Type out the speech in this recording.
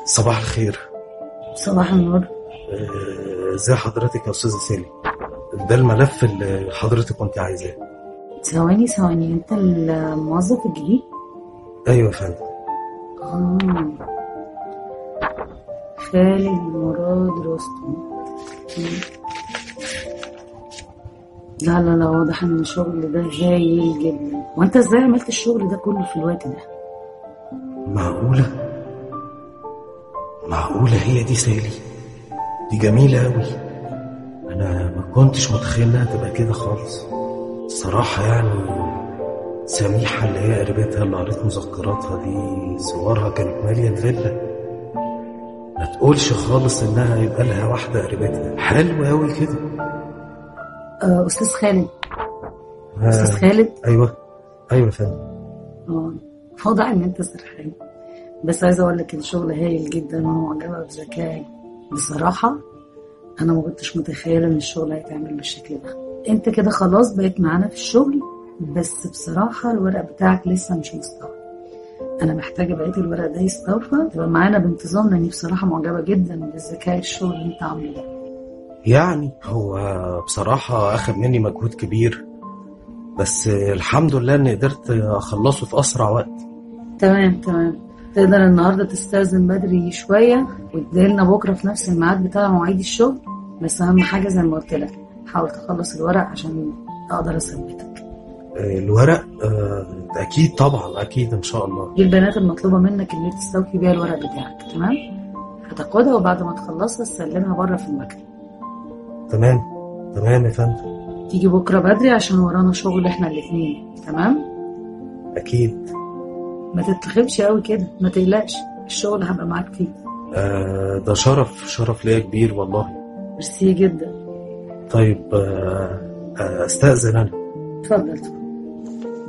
صباح الخير صباح النور آه، ازي حضرتك يا استاذه سالي ده الملف اللي حضرتك كنت عايزاه ثواني ثواني انت الموظف الجديد ايوه يا فندم اه خالد مراد رستم مم. لا لا لا واضح ان الشغل ده هايل جدا وانت ازاي عملت الشغل ده كله في الوقت ده معقوله معقوله هي دي سالي دي جميله قوي انا ما كنتش متخيل انها تبقى كده خالص الصراحه يعني سميحه اللي هي قريبتها اللي قريت مذكراتها دي صورها كانت ماليه الفيلا ما تقولش خالص انها يبقى لها واحده قريبتها حلو قوي كده آه استاذ خالد آه، استاذ خالد ايوه ايوه يا فندم اه واضح ان انت سرحان بس عايزه اقول لك الشغل هايل جدا وانا معجبه بذكائك بصراحه انا ما كنتش متخيله ان الشغل هيتعمل بالشكل ده انت كده خلاص بقيت معانا في الشغل بس بصراحه الورق بتاعك لسه مش مستوفى انا محتاجه بقيه الورق ده يستوفى تبقى معانا بانتظام لاني بصراحه معجبه جدا بالذكاء الشغل اللي انت عامله ده يعني هو بصراحة أخذ مني مجهود كبير بس الحمد لله إني قدرت أخلصه في أسرع وقت تمام تمام تقدر النهارده تستأذن بدري شويه وتديلنا بكره في نفس الميعاد بتاع مواعيد الشغل بس اهم حاجه زي ما قلت لك حاول تخلص الورق عشان اقدر اثبتك الورق آه، أكيد طبعا أكيد إن شاء الله دي البيانات المطلوبه منك اللي تستوفي بيها الورق بتاعك تمام هتاخدها وبعد ما تخلصها تسلمها بره في المكتب تمام تمام يا فندم تيجي بكره بدري عشان ورانا شغل احنا الاتنين تمام أكيد ما تتخبش قوي كده ما تقلقش الشغل هبقى معاك فيه آه، ده شرف شرف ليا كبير والله ميرسي جدا طيب آه، آه، أستأذن أنا اتفضل اتفضل